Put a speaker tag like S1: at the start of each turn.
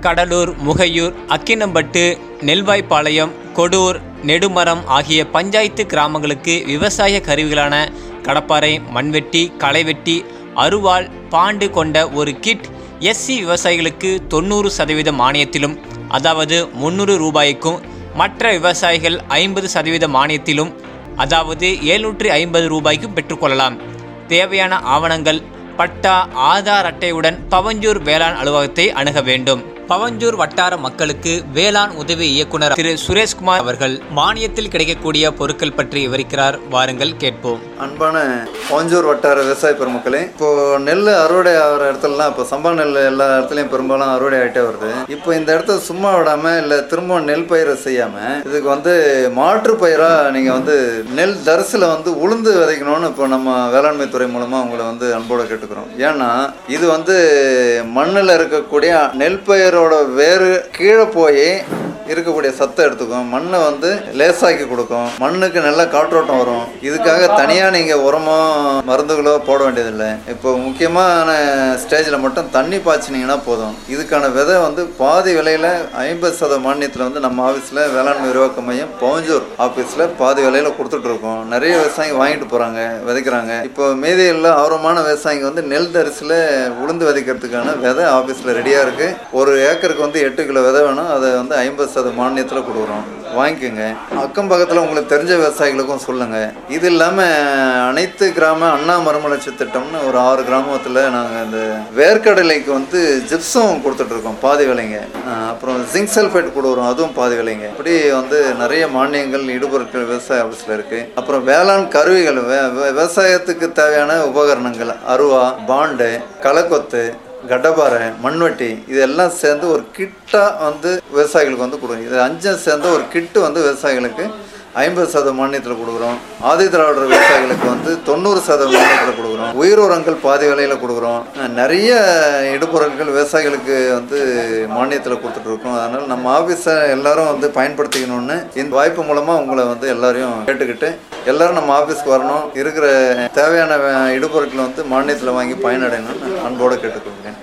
S1: கடலூர் முகையூர் அக்கினம்பட்டு நெல்வாய்ப்பாளையம் கொடூர் நெடுமரம் ஆகிய பஞ்சாயத்து கிராமங்களுக்கு விவசாய கருவிகளான கடப்பாரை மண்வெட்டி களைவெட்டி அருவாள் பாண்டு கொண்ட ஒரு கிட் எஸ்சி விவசாயிகளுக்கு தொண்ணூறு சதவீத மானியத்திலும் அதாவது முந்நூறு ரூபாய்க்கும் மற்ற விவசாயிகள் ஐம்பது சதவீத மானியத்திலும் அதாவது எழுநூற்றி ஐம்பது ரூபாய்க்கும் பெற்றுக்கொள்ளலாம் தேவையான ஆவணங்கள் பட்டா ஆதார் அட்டையுடன் பவஞ்சூர் வேளாண் அலுவலகத்தை அணுக வேண்டும் பவஞ்சூர் வட்டார மக்களுக்கு வேளாண் உதவி இயக்குனர் திரு சுரேஷ்குமார் அவர்கள் மானியத்தில் கிடைக்கக்கூடிய பொருட்கள் பற்றி விவரிக்கிறார் வாருங்கள் கேட்போம்
S2: அன்பான பஞ்சூர் வட்டார விவசாய பெருமக்களே இப்போ நெல் அறுவடை ஆகிற இடத்துலலாம் இப்போ சம்பா நெல் எல்லா இடத்துலையும் பெரும்பாலும் அறுவடை ஆகிட்டே வருது இப்போ இந்த இடத்த சும்மா விடாம இல்லை திரும்ப நெல் பயிரை செய்யாம இதுக்கு வந்து மாற்று பயிராக நீங்கள் வந்து நெல் தரிசில் வந்து உளுந்து விதைக்கணும்னு இப்போ நம்ம வேளாண்மை துறை மூலமாக உங்களை வந்து அன்போடு கேட்டுக்கிறோம் ஏன்னா இது வந்து மண்ணில் இருக்கக்கூடிய நெல் பயிரோட வேறு கீழே போய் இருக்கக்கூடிய சத்தை எடுத்துக்கும் மண்ணை வந்து லேசாக்கி கொடுக்கும் மண்ணுக்கு நல்ல காற்றோட்டம் வரும் இதுக்காக தனியாக நீங்கள் உரமோ மருந்துகளோ போட வேண்டியதில்லை இப்போ முக்கியமான ஸ்டேஜில் மட்டும் தண்ணி பாய்ச்சினீங்கன்னா போதும் இதுக்கான விதை வந்து பாதி விலையில் ஐம்பது சத மானியத்தில் வந்து நம்ம ஆஃபீஸில் வேளாண்மை விரிவாக்க மையம் பவஞ்சூர் ஆஃபீஸில் பாதி விலையில் கொடுத்துட்ருக்கோம் நிறைய விவசாயிங்க வாங்கிட்டு போகிறாங்க விதைக்கிறாங்க இப்போ மீதியில் ஆர்வமான விவசாயிங்க வந்து நெல் தரிசில் உளுந்து விதைக்கிறதுக்கான விதை ஆஃபீஸில் ரெடியாக இருக்குது ஒரு ஏக்கருக்கு வந்து எட்டு கிலோ விதை வேணும் அதை வந்து ஐம்பது சத மானியத்தில் கொடுக்குறோம் வாங்கிக்கோங்க அக்கம் பக்கத்தில் உங்களுக்கு தெரிஞ்ச விவசாயிகளுக்கும் சொல்லுங்கள் இது இல்லாமல் அனைத்து கிராம அண்ணா மறுமலர்ச்சி திட்டம்னு ஒரு ஆறு கிராமத்தில் நாங்கள் இந்த வேர்க்கடலைக்கு வந்து ஜிப்ஸும் கொடுத்துட்ருக்கோம் பாதி விலைங்க அஹ் அப்புறம் ஜிங்க் சல்ஃபேட் கொடுக்குறோம் அதுவும் பாதி விலைங்க இப்படி வந்து நிறைய மானியங்கள் இடுபொருட்கள் விவசாய ஆஃபீஸில் இருக்குது அப்புறம் வேளாண் கருவிகள் வே- வே- விவசாயத்துக்கு தேவையான உபகரணங்கள் அருவா பாண்டு களைக்கொத்து கடப்பாறை மண்வெட்டி இதெல்லாம் சேர்ந்து ஒரு கிட்டாக வந்து விவசாயிகளுக்கு வந்து கொடுக்கும் இது அஞ்சும் சேர்ந்து ஒரு கிட்டு வந்து விவசாயிகளுக்கு ஐம்பது சதவீத மானியத்தில் கொடுக்குறோம் ஆதி திராவிடர் விவசாயிகளுக்கு வந்து தொண்ணூறு சதவீத மானியத்தில் கொடுக்குறோம் உயிர் உரங்கள் பாதி விலையில் கொடுக்குறோம் அஹ் நிறைய இடுபொருட்கள் விவசாயிகளுக்கு வந்து மானியத்தில் கொடுத்துட்ருக்கோம் அதனால் நம்ம ஆஃபீஸை எல்லாரும் வந்து பயன்படுத்திக்கணும்னு இந்த வாய்ப்பு மூலமாக உங்களை வந்து எல்லாரையும் கேட்டுக்கிட்டு எல்லாரும் நம்ம ஆஃபீஸ்க்கு வரணும் இருக்கிற தேவையான அஹ், இடுபொருட்களை வந்து மானியத்தில் வாங்கி பயனடையணும்னு அன்போடு கேட்டுக்கொள்கிறேன்